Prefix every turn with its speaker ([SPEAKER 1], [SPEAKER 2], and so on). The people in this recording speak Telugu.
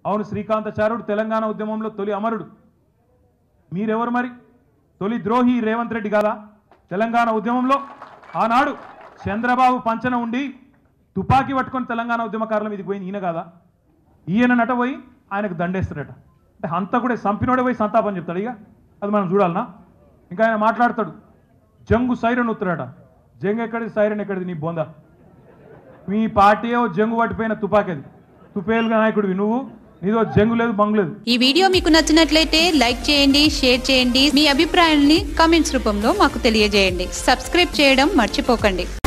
[SPEAKER 1] అవును శ్రీకాంతాచార్యుడు తెలంగాణ ఉద్యమంలో తొలి అమరుడు మీరెవరు మరి తొలి ద్రోహి రేవంత్ రెడ్డి కాదా తెలంగాణ ఉద్యమంలో ఆనాడు చంద్రబాబు పంచన ఉండి తుపాకీ పట్టుకొని తెలంగాణ ఉద్యమకారుల మీదకి పోయింది ఈయన కాదా ఈయన నట పోయి ఆయనకు దండేస్తాడట అంటే అంతా కూడా సంపినోడే పోయి సంతాపం చెప్తాడు ఇక అది మనం చూడాలనా ఇంకా ఆయన మాట్లాడతాడు జంగు సైరన్ ఉత్తరాట జంగు ఎక్కడిది సైరన్ ఎక్కడిది నీ బొంద మీ పార్టీ ఏవో జంగు పట్టిపోయిన తుపాకీది తుపేలుగా నాయకుడివి నువ్వు నీదో జంగు లేదు బంగు లేదు
[SPEAKER 2] ఈ వీడియో మీకు నచ్చినట్లయితే లైక్ చేయండి షేర్ చేయండి మీ అభిప్రాయాన్ని కామెంట్స్ రూపంలో మాకు తెలియజేయండి సబ్స్క్రైబ్ చేయడం మర్చిపోకండి